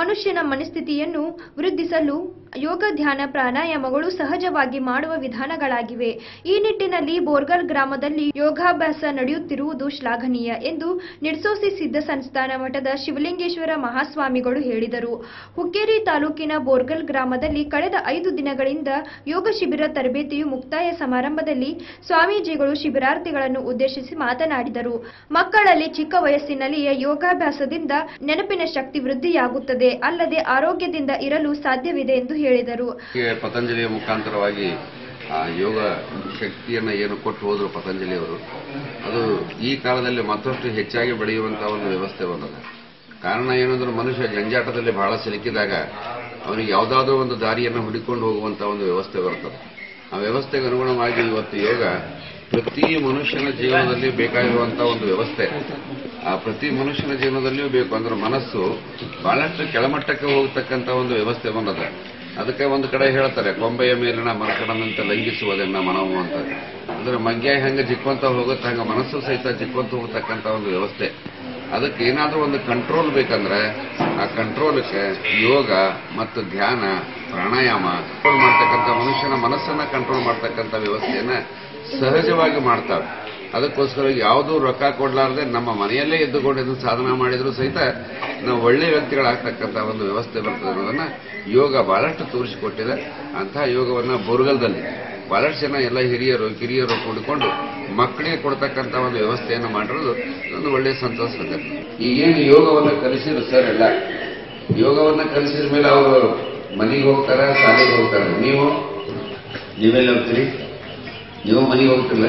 ಮನುಷ್ಯನ ಮನಸ್ಥಿತಿಯನ್ನು ವೃದ್ಧಿಸಲು ಯೋಗ ಧ್ಯಾನ ಪ್ರಾಣಾಯಾಮಗಳು ಸಹಜವಾಗಿ ಮಾಡುವ ವಿಧಾನಗಳಾಗಿವೆ ಈ ನಿಟ್ಟಿನಲ್ಲಿ ಬೋರ್ಗಲ್ ಗ್ರಾಮದಲ್ಲಿ ಯೋಗಾಭ್ಯಾಸ ನಡೆಯುತ್ತಿರುವುದು ಶ್ಲಾಘನೀಯ ಎಂದು ನಿಡ್ಸೋಸಿ ಸಿದ್ಧ ಸಂಸ್ಥಾನ ಮಠದ ಶಿವಲಿಂಗೇಶ್ವರ ಮಹಾಸ್ವಾಮಿಗಳು ಹೇಳಿದರು ಹುಕ್ಕೇರಿ ತಾಲೂಕಿನ ಬೋರ್ಗಲ್ ಗ್ರಾಮದಲ್ಲಿ ಕಳೆದ ಐದು ದಿನಗಳಿಂದ ಯೋಗ ಶಿಬಿರ ತರಬೇತಿಯು ಮುಕ್ತಾಯ ಸಮಾರಂಭದಲ್ಲಿ ಸ್ವಾಮೀಜಿಗಳು ಶಿಬಿರಾರ್ಥಿಗಳನ್ನು ಉದ್ದೇಶಿಸಿ ಮಾತನಾಡಿದರು ಮಕ್ಕಳಲ್ಲಿ ಚಿಕ್ಕ ವಯಸ್ಸಿನಲ್ಲಿಯೇ ಯೋಗಾಭ್ಯಾಸದಿಂದ ನೆನಪಿನ ಶಕ್ತಿ ವೃದ್ಧಿಯಾಗುತ್ತದೆ ಅಲ್ಲದೆ ಆರೋಗ್ಯದಿಂದ ಇರಲು ಸಾಧ್ಯವಿದೆ ಎಂದು ಹೇಳಿದರು ಗೆ ಪತಂಜಲಿಯ ಮುಖಾಂತರವಾಗಿ ಆ ಯೋಗ ಶಕ್ತಿಯನ್ನು ಏನು ಕೊಟ್ಟು ಹೋದರು ಪತಂಜಲಿಯವರು ಅದು ಈ ಕಾಲದಲ್ಲಿ ಮತ್ತಷ್ಟು ಹೆಚ್ಚಾಗಿ ಬೆಳೆಯುವಂತಹ ಒಂದು ವ್ಯವಸ್ಥೆ ಬಂದದ ಕಾರಣ ಏನಂದ್ರೆ ಮನುಷ್ಯ ಜಂಜಾಟದಲ್ಲಿ ಬಹಳ ಸಿಲುಕಿದಾಗ ಅವನಿಗೆ ಯಾವುದಾದ್ರೂ ಒಂದು ದಾರಿಯನ್ನು ಹುಡುಕೊಂಡು ಹೋಗುವಂತಹ ಒಂದು ವ್ಯವಸ್ಥೆ ಬರ್ತದೆ ಆ ವ್ಯವಸ್ಥೆಗೆ ಅನುಗುಣವಾಗಿ ಇವತ್ತು ಯೋಗ ಪ್ರತಿ ಮನುಷ್ಯನ ಜೀವನದಲ್ಲಿ ಬೇಕಾಗಿರುವಂತಹ ಒಂದು ವ್ಯವಸ್ಥೆ ಆ ಪ್ರತಿ ಮನುಷ್ಯನ ಜೀವನದಲ್ಲಿಯೂ ಬೇಕು ಅಂದ್ರೆ ಮನಸ್ಸು ಬಹಳಷ್ಟು ಕೆಳಮಟ್ಟಕ್ಕೆ ಹೋಗತಕ್ಕಂತ ಒಂದು ವ್ಯವಸ್ಥೆ ಬಂದದ ಅದಕ್ಕೆ ಒಂದು ಕಡೆ ಹೇಳ್ತಾರೆ ಕೊಂಬೆಯ ಮೇಲಿನ ಮರಕಡನಂತೆ ಲಂಘಿಸುವುದನ್ನ ಮನವು ಅಂತ ಅಂದ್ರೆ ಮಗ್ಯ ಹೆಂಗೆ ಜಿಕ್ಕೊಂತ ಹೋಗುತ್ತೆ ಹಂಗ ಮನಸ್ಸು ಸಹಿತ ಜಿಕ್ಕೊಂತ ಹೋಗತಕ್ಕಂತ ಒಂದು ವ್ಯವಸ್ಥೆ ಅದಕ್ಕೆ ಏನಾದ್ರೂ ಒಂದು ಕಂಟ್ರೋಲ್ ಬೇಕಂದ್ರೆ ಆ ಕಂಟ್ರೋಲ್ಗೆ ಯೋಗ ಮತ್ತು ಧ್ಯಾನ ಪ್ರಾಣಾಯಾಮ ಕಂಟ್ರೋಲ್ ಮಾಡ್ತಕ್ಕಂಥ ಮನುಷ್ಯನ ಮನಸ್ಸನ್ನ ಕಂಟ್ರೋಲ್ ಮಾಡ್ತಕ್ಕಂಥ ವ್ಯವಸ್ಥೆಯನ್ನ ಸಹಜವಾಗಿ ಮಾಡ್ತಾವೆ ಅದಕ್ಕೋಸ್ಕರ ಯಾವುದೂ ರೊಕ್ಕ ಕೊಡ್ಲಾರ್ದೆ ನಮ್ಮ ಮನೆಯಲ್ಲೇ ಎದ್ದುಕೊಂಡಿದ್ದು ಸಾಧನ ಮಾಡಿದ್ರು ಸಹಿತ ನಾವು ಒಳ್ಳೆ ವ್ಯಕ್ತಿಗಳಾಗ್ತಕ್ಕಂಥ ಒಂದು ವ್ಯವಸ್ಥೆ ಬರ್ತದೆ ಅನ್ನೋದನ್ನ ಯೋಗ ಬಹಳಷ್ಟು ತೋರಿಸಿಕೊಟ್ಟಿದೆ ಅಂತಹ ಯೋಗವನ್ನ ಬೋರ್ಗಲ್ದಲ್ಲಿ ಬಹಳಷ್ಟು ಜನ ಎಲ್ಲ ಹಿರಿಯರು ಕಿರಿಯರು ಕೂಡಿಕೊಂಡು ಮಕ್ಕಳಿಗೆ ಕೊಡ್ತಕ್ಕಂಥ ಒಂದು ವ್ಯವಸ್ಥೆಯನ್ನು ಮಾಡಿರೋದು ಒಂದು ಒಳ್ಳೆಯ ಸಂತೋಷ ಸಂಗತಿ ಈಗೇನು ಯೋಗವನ್ನು ಕಲಿಸಿದ್ರು ಸರ್ ಎಲ್ಲ ಯೋಗವನ್ನ ಕಲಿಸಿದ ಮೇಲೆ ಅವರು ಮನೆಗೆ ಹೋಗ್ತಾರೆ ಶಾಲೆಗೆ ಹೋಗ್ತಾರೆ ನೀವು ನೀವೆಲ್ಲ ಹೋಗ್ತೀರಿ ನೀವು ಮನೆಗೆ ಹೋಗ್ತಿಲ್ಲ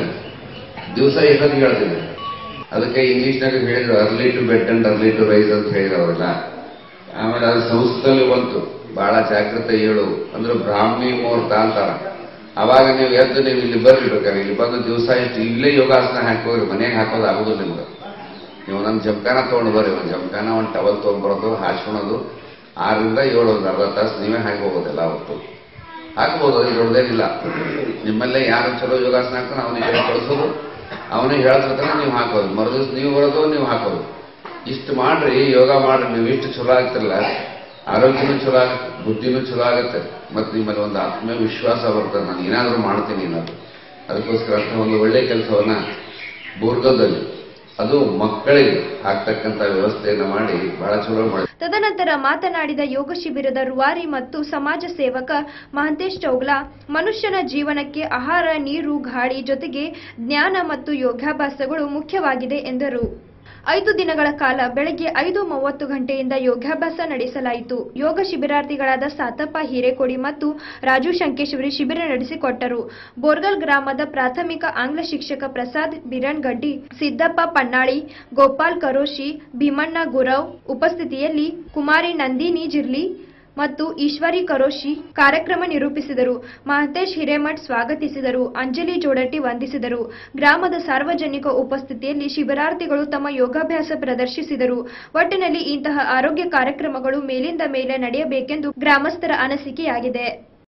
ದಿವಸ ಎಷ್ಟೊತ್ತಿಗೆ ಹೇಳ್ತಿದ್ದೆ ಅದಕ್ಕೆ ಇಂಗ್ಲಿಷ್ನಾಗ ಹೇಳಿದ್ರು early to bed and early to rise ಅಂತ ಹೇಳಿದ್ರು ಅವರೆಲ್ಲ ಆಮೇಲೆ ಅದು ಸಂಸ್ಕೃತದಲ್ಲಿ ಬಂತು ಬಹಳ ಜಾಗೃತ ಹೇಳು ಅಂದ್ರೆ ಬ್ರಾಹ್ಮಿ ಮುಹೂರ್ತ ಅಂತಾರ ಅವಾಗ ನೀವು ಎದ್ದು ನೀವು ಇಲ್ಲಿ ಬರ್ರಿ ಬೇಕಾದ್ರೆ ಇಲ್ಲಿ ಬಂದು ದಿವಸ ಇಷ್ಟು ಇಲ್ಲೇ ಯೋಗಾಸನ ಹಾಕೋರಿ ಮನೆಗೆ ಹಾಕೋದು ಆಗೋದು ನಿಮ್ಗೆ ನೀವು ನನ್ನ ಜಮಖಾನ ತೊಗೊಂಡು ಬರ್ರಿ ಒಂದು ಜಮಖಾನ ಒಂದು ಟವಲ್ ತೊಗೊಂಡ್ಬರೋದು ಹಾಸ್ಕೊಳೋದು ಆರರಿಂದ ಏಳು ಒಂದು ಅರ್ಧ ತಾಸು ನೀವೇ ಹಾಕಿ ಹೋಗೋದಿಲ್ಲ ಅವತ್ತು ಹಾಕ್ಬೋದು ಅದು ದೊಡ್ಡದೇನಿಲ್ಲ ನಿಮ್ಮಲ್ಲೇ ಯಾರು ಚಲೋ ಯೋಗಾಸನ ಹಾಕ್ತಾನೆ ಅವನಿಗೆ ಕಳಿಸೋದು ಅವನಿಗೆ ಹೇಳ್ತಿರ್ತಾನೆ ನೀವು ಹಾಕೋದು ಮರುದಿವ್ಸ ನೀವು ಬರೋದು ನೀವು ಹಾಕೋದು ಇಷ್ಟು ಮಾಡ್ರಿ ಯೋಗ ಮಾಡ್ರಿ ನೀವು ಇಷ್ಟು ಚಲೋ ಆಗ್ತಿರಲ್ಲ ಆರೋಗ್ಯನೂ ಚಲೋ ಆಗುತ್ತೆ ಬುದ್ಧಿನೂ ಚಲೋ ಆಗುತ್ತೆ ಮತ್ತು ನಿಮ್ಮಲ್ಲಿ ಒಂದು ಆತ್ಮ ವಿಶ್ವಾಸ ಬರ್ತದೆ ನಾನು ಏನಾದರೂ ಮಾಡ್ತೀನಿ ಅನ್ನೋದು ಅದಕ್ಕೋಸ್ಕರ ಅಂತ ಒಂದು ಒಳ್ಳೆ ಕೆಲಸವನ್ನ ಬೋರ್ಗದಲ್ಲಿ ಅದು ಮಕ್ಕಳಿಗೆ ಆಗ್ತಕ್ಕಂಥ ವ್ಯವಸ್ಥೆಯನ್ನು ಮಾಡಿ ಬಹಳ ಚಲೋ ಮಾಡಿ ತದನಂತರ ಮಾತನಾಡಿದ ಯೋಗ ಶಿಬಿರದ ರೂವಾರಿ ಮತ್ತು ಸಮಾಜ ಸೇವಕ ಮಹಂತೇಶ್ ಚೌಗ್ಲಾ ಮನುಷ್ಯನ ಜೀವನಕ್ಕೆ ಆಹಾರ ನೀರು ಗಾಳಿ ಜೊತೆಗೆ ಜ್ಞಾನ ಮತ್ತು ಯೋಗಾಭ್ಯಾಸಗಳು ಮುಖ್ಯವಾಗಿದೆ ಎಂದರು ಐದು ದಿನಗಳ ಕಾಲ ಬೆಳಗ್ಗೆ ಐದು ಮೂವತ್ತು ಗಂಟೆಯಿಂದ ಯೋಗಾಭ್ಯಾಸ ನಡೆಸಲಾಯಿತು ಯೋಗ ಶಿಬಿರಾರ್ಥಿಗಳಾದ ಸಾತಪ್ಪ ಹಿರೇಕೊಡಿ ಮತ್ತು ರಾಜು ಶಂಕೇಶ್ವರಿ ಶಿಬಿರ ನಡೆಸಿಕೊಟ್ಟರು ಬೋರ್ಗಲ್ ಗ್ರಾಮದ ಪ್ರಾಥಮಿಕ ಆಂಗ್ಲ ಶಿಕ್ಷಕ ಪ್ರಸಾದ್ ಬಿರಣ್ಗಡ್ಡಿ ಸಿದ್ದಪ್ಪ ಪನ್ನಾಳಿ ಗೋಪಾಲ್ ಕರೋಶಿ ಭೀಮಣ್ಣ ಗುರವ್ ಉಪಸ್ಥಿತಿಯಲ್ಲಿ ಕುಮಾರಿ ನಂದಿನಿ ಜಿರ್ಲಿ ಮತ್ತು ಈಶ್ವರಿ ಕರೋಶಿ ಕಾರ್ಯಕ್ರಮ ನಿರೂಪಿಸಿದರು ಮಹಂತೇಶ್ ಹಿರೇಮಠ್ ಸ್ವಾಗತಿಸಿದರು ಅಂಜಲಿ ಜೋಡಟಿ ವಂದಿಸಿದರು ಗ್ರಾಮದ ಸಾರ್ವಜನಿಕ ಉಪಸ್ಥಿತಿಯಲ್ಲಿ ಶಿಬಿರಾರ್ಥಿಗಳು ತಮ್ಮ ಯೋಗಾಭ್ಯಾಸ ಪ್ರದರ್ಶಿಸಿದರು ಒಟ್ಟಿನಲ್ಲಿ ಇಂತಹ ಆರೋಗ್ಯ ಕಾರ್ಯಕ್ರಮಗಳು ಮೇಲಿಂದ ಮೇಲೆ ನಡೆಯಬೇಕೆಂದು ಗ್ರಾಮಸ್ಥರ ಅನಿಸಿಕೆಯಾಗಿದೆ